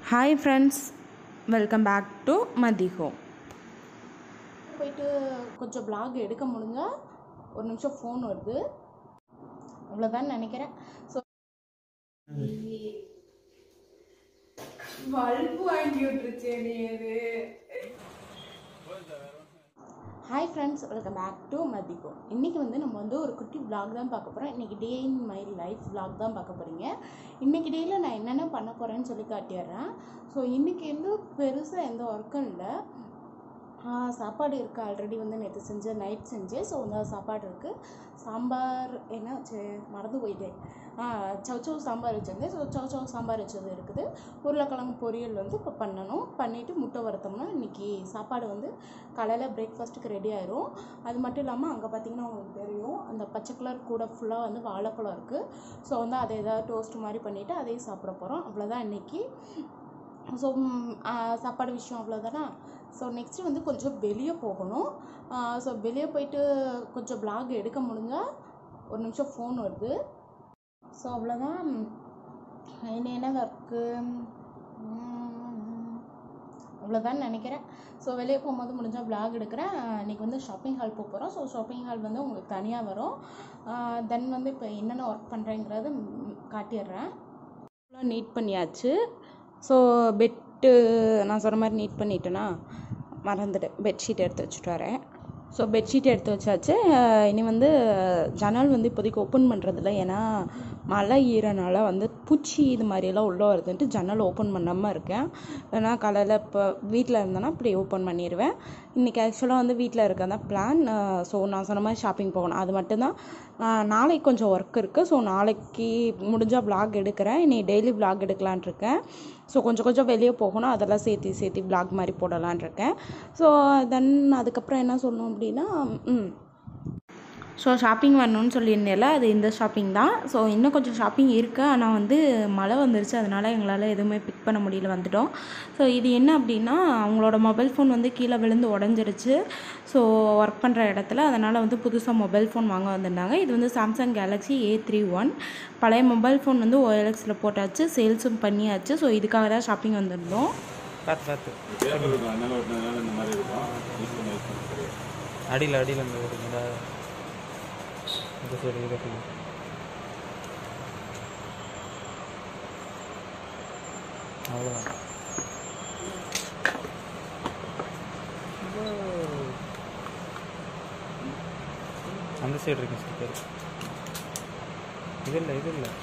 hi friends welcome back to Mathi home போயிட்டு கொஞ்சம் vlog எடுக்க முடிஞ்சா ஒரு நிமிஷம் ஃபோன் வருது அவ்வளோதான் நினைக்கிறேன் ஸோ பல்பு வாங்கி விட்டுருச்சே நீ அது hi friends welcome back to மதிகோ இன்றைக்கி வந்து நம்ம வந்து ஒரு குட்டி vlog தான் பார்க்க போகிறோம் இன்றைக்கி day in my life vlog தான் பார்க்க போகிறீங்க இன்றைக்கி டேயில் நான் என்னென்ன பண்ண போகிறேன்னு சொல்லி காட்டிடுறேன் ஸோ இன்றைக்கி வந்து பெருசாக எந்த ஒர்க்கும் இல்லை ஆ, சாப்பாடு இருக்குது ஆல்ரெடி வந்து நேற்று செஞ்ச நைட் செஞ்சேன் ஸோ அந்த சாப்பாடு இருக்குது சாம்பார் என்ன வச்சு மறந்து போயிட்டேன் ஆ சவுச்சவு சாம்பார் வச்சுருந்தேன் ஸோ சவுச்சவு சாம்பார் வச்சது இருக்குது உருளைக்கிழங்கு பொரியல் வந்து இப்போ பண்ணணும் பண்ணிவிட்டு முட்டை வறுத்தோம்னா இன்றைக்கி சாப்பாடு வந்து காலையில் பிரேக்ஃபாஸ்ட்டுக்கு ரெடி ஆயிரும் அது மட்டும் இல்லாமல் அங்கே பார்த்தீங்கன்னா உங்களுக்கு தெரியும் அந்த பச்சை கலர் கூட ஃபுல்லாக வந்து வாழைப்பழம் இருக்குது ஸோ வந்து அதை ஏதாவது டோஸ்ட் மாதிரி பண்ணிவிட்டு அதையும் சாப்பிட போகிறோம் அவ்வளோதான் இன்றைக்கி ஸோ சாப்பாடு விஷயம் அவ்வளோதானா ஸோ நெக்ஸ்ட்டு வந்து கொஞ்சம் வெளியே போகணும் ஸோ வெளியே போயிட்டு கொஞ்சம் vlog எடுக்க முடிஞ்சால் ஒரு நிமிஷம் ஃபோன் வருது ஸோ அவ்வளோதான் என்ன என்ன ஒர்க்கு அவ்வளோதான் நினைக்கிறேன் ஸோ வெளியே போகும்போது முடிஞ்சால் vlog எடுக்கிறேன் இன்றைக்கி வந்து ஷாப்பிங் ஹால் போக போகிறோம் ஸோ ஷாப்பிங் ஹால் வந்து உங்களுக்கு தனியாக வரும் தென் வந்து இப்போ என்னென்ன ஒர்க் பண்ணுறேங்கிறத காட்டிடுறேன் ஃபுல்லாக நீட் பண்ணியாச்சு ஸோ பெட்டு நான் சொன்ன மாதிரி நீட் பண்ணிட்டேன்னா மறந்துட்டேன் பெட்ஷீட் எடுத்து வச்சுட்டு வரேன் ஸோ பெட்ஷீட் எடுத்து வச்சாச்சு அஹ் இனி வந்து ஜன்னல் வந்து இப்போதைக்கு ஓப்பன் பண்ணுறதில்ல ஏன்னா மழை ஈரனால வந்து பூச்சி இது மாதிரியெல்லாம் உள்ளே வருதுன்ட்டு ஜன்னல் ஓப்பன் பண்ணாமல் இருக்கேன் ஏன்னா காலையில் இப்போ வீட்டில் இருந்தேன்னா இப்படி ஓப்பன் பண்ணிடுவேன் இன்றைக்கி ஆக்சுவலாக வந்து வீட்டில் இருக்க தான் பிளான் ஸோ நான் சொன்ன மாதிரி ஷாப்பிங் போகணும் அது மட்டும்தான் ஆஹ் நாளைக்கு கொஞ்சம் ஒர்க் இருக்குது ஸோ நாளைக்கு முடிஞ்சால் vlog எடுக்கிறேன் இனி டெய்லி vlog எடுக்கலான் இருக்கேன் ஸோ கொஞ்சம் கொஞ்சம் வெளியே போகணும் அதெல்லாம் சேர்த்து சேர்த்து vlog மாதிரி போடலான் இருக்கேன் ஸோ தென் அதுக்கப்புறம் என்ன சொல்லணும் அப்படின்னா ம் ஸோ ஷாப்பிங் வரணும்னு சொல்லியிருந்தேன்ல அது இந்த ஷாப்பிங் தான் ஸோ இன்னும் கொஞ்சம் ஷாப்பிங் இருக்குது ஆனால் வந்து மழை வந்துருச்சு அதனால் எங்களால் எதுவுமே பிக் பண்ண முடியல வந்துட்டோம் ஸோ இது என்ன அப்படின்னா அவங்களோட மொபைல் ஃபோன் வந்து கீழே விழுந்து உடஞ்சிருச்சு ஸோ ஒர்க் பண்ணுற இடத்துல அதனால் வந்து புதுசாக மொபைல் ஃபோன் வாங்க வந்திருந்தாங்க இது வந்து Samsung Galaxy A three one பழைய மொபைல் ஃபோன் வந்து ஓஎல்எக்ஸில் போட்டாச்சு சேல்ஸும் பண்ணியாச்சு ஸோ இதுக்காக தான் ஷாப்பிங் வந்திருந்தோம் பார்த்து பார்த்து பேப்பர் இருக்கும் அதனால ஒட்டினதுனால இந்த மாதிரி இருக்கும் யூஸ் பண்ணி யூஸ் பண்ண தெரியும் அடியில் அடியில் இந்த ஒரு இந்த இந்த சைடு இதை சொல்லு அவ்வளோதான் அந்த சைடு இருக்கு ஸ்டிக்கர் இது இல்லை இது இல்லை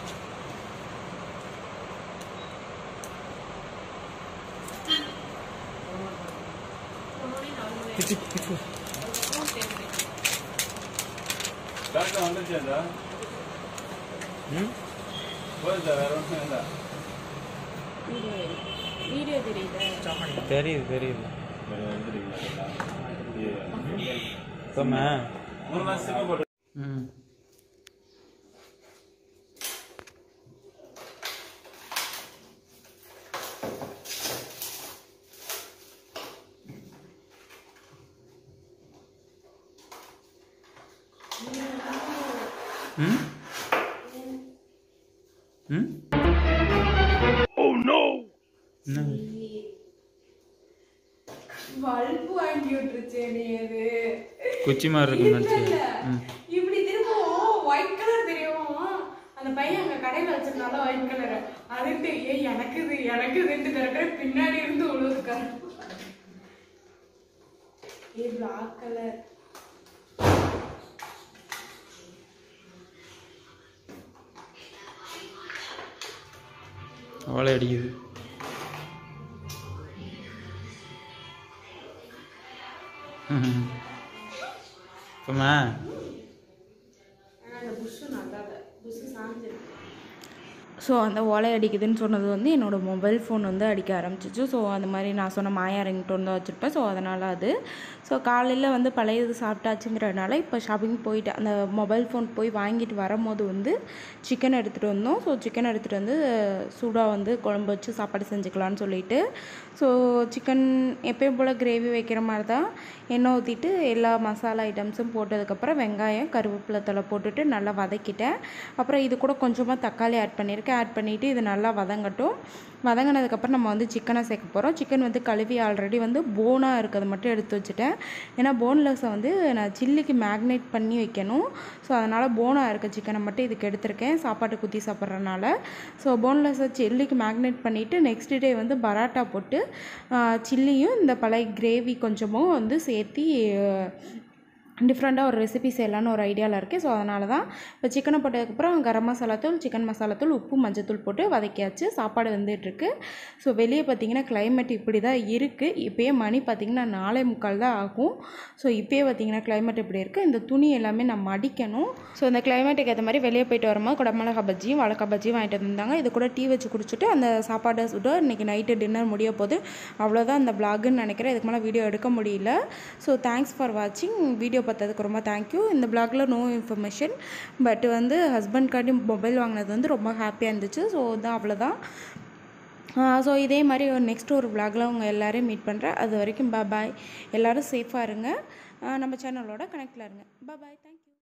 பிச்சு பிச்சு டாக்டர் வந்துருச்சேண்டா ம் போதுதா வேற ஒன்றும் இல்லை வீடியோ தெரியுது தெரியுது தெரியுது வேற வந்துருக்கீங்களா சொன்ன மூணு மாதம் சிம்ம போட்டு ம் ம் ம் என்ன பல்பு வாங்கி விட்டுருச்சே நீ அது குச்சி மாதிரி இருக்கு நினச்சி ம் இப்படி திரும்பவும் ஒயிட் கலர் தெரியும் அந்த பையன் அங்க கடையில வச்சிருந்தாலும் ஒயிட் கலர் அதுட்டு ஏ எனக்கு இது எனக்கு இதுன்னு திறக்கிற பின்னாடி இருந்து உழுதுக்காரு ஏ பிளாக் கலர் அவளை அடிக்குது இப்போமா அந்த புஷ்ஷு நல்லா புஷ்ஷு சாஞ்சிருக்கு ஸோ அந்த ஓலை அடிக்குதுன்னு சொன்னது வந்து என்னோடய மொபைல் ஃபோன் வந்து அடிக்க ஆரம்பிச்சிச்சு ஸோ அந்த மாதிரி நான் சொன்ன மாயா ரிங்டோன் தான் வச்சுருப்பேன் ஸோ அதனால் அது ஸோ காலையில் வந்து பழையது சாப்பிட்டாச்சுங்கிறதுனால இப்போ ஷாப்பிங் போயிட்டு அந்த மொபைல் ஃபோன் போய் வாங்கிட்டு வரும்போது வந்து சிக்கன் எடுத்துகிட்டு வந்தோம் ஸோ சிக்கன் எடுத்துகிட்டு வந்து சூடாக வந்து குழம்பு வச்சு சாப்பாடு செஞ்சுக்கலான்னு சொல்லிட்டு ஸோ சிக்கன் எப்பயும் போல் கிரேவி வைக்கிற மாதிரி தான் எண்ணெய் ஊற்றிட்டு எல்லா மசாலா ஐட்டம்ஸும் போட்டதுக்கப்புறம் வெங்காயம் கருவேப்பிலை தழை போட்டுட்டு நல்லா வதக்கிட்டேன் அப்புறம் இது கூட கொஞ்சமாக தக்காளி ஆட் பண்ணியிருக்கேன் மிளகை ஆட் பண்ணிவிட்டு இது நல்லா வதங்கட்டும் வதங்கினதுக்கப்புறம் நம்ம வந்து சிக்கனை சேர்க்க போகிறோம் சிக்கன் வந்து கழுவி ஆல்ரெடி வந்து போனாக இருக்கிறது மட்டும் எடுத்து வச்சுட்டேன் ஏன்னா போன்லெஸ்ஸை வந்து நான் சில்லிக்கு மேக்னேட் பண்ணி வைக்கணும் ஸோ அதனால் போனாக இருக்க சிக்கனை மட்டும் இதுக்கு எடுத்திருக்கேன் சாப்பாட்டு குத்தி சாப்பிட்றதுனால ஸோ போன்லெஸ்ஸை சில்லிக்கு மேக்னேட் பண்ணிவிட்டு நெக்ஸ்ட் டே வந்து பராட்டா போட்டு சில்லியும் இந்த பழைய கிரேவி கொஞ்சமும் வந்து சேர்த்தி டிஃப்ரெண்ட்டாக ஒரு ரெசிபி செய்யலான்னு ஒரு ஐடியாவில் இருக்கேன் ஸோ அதனால தான் இப்போ சிக்கனை போட்டதுக்கப்புறம் கரம் மசாலா தூள் சிக்கன் மசாலா தூள் உப்பு மஞ்சத்தூள் போட்டு வதக்கியாச்சு சாப்பாடு வந்துட்டுருக்கு ஸோ வெளியே பார்த்தீங்கன்னா climate இப்படி தான் இருக்குது இப்போயே மணி பார்த்திங்கன்னா நாலே முக்கால் தான் ஆகும் ஸோ இப்போயே பார்த்தீங்கன்னா climate இப்படி இருக்குது இந்த துணி எல்லாமே நான் மடிக்கணும் ஸோ இந்த கிளைமேட்டுக்கு ஏற்ற மாதிரி வெளியே போயிட்டு வரும்போது குடமிளகா பஜ்ஜியும் வாழைக்கா பஜ்ஜியும் வாங்கிட்டு வந்தாங்க இது கூட டீ வச்சு குடிச்சிட்டு அந்த சாப்பாடை சுட இன்றைக்கி நைட்டு டின்னர் முடிய போகுது அவ்வளோதான் இந்த vlogன்னு நினைக்கிறேன் இதுக்கு மேலே வீடியோ எடுக்க முடியல ஸோ தேங்க்ஸ் ஃபார் வாட்சிங் வீடியோ பார்த்ததுக்கு ரொம்ப தேங்க்யூ இந்த பிளாகில் நோ இன்ஃபர்மேஷன் பட் வந்து ஹஸ்பண்ட்காண்டி மொபைல் வாங்கினது வந்து ரொம்ப ஹாப்பியாக இருந்துச்சு ஸோ தான் அவ்வளோதான் ஸோ இதே மாதிரி ஒரு நெக்ஸ்ட் ஒரு vlogல உங்கள் எல்லாரையும் மீட் பண்ணுறேன் அது வரைக்கும் பாய் எல்லோரும் சேஃபாக இருங்க ஆஹ் நம்ம சேனலோட கனெக்டில் இருங்க பாய் தேங்க்யூ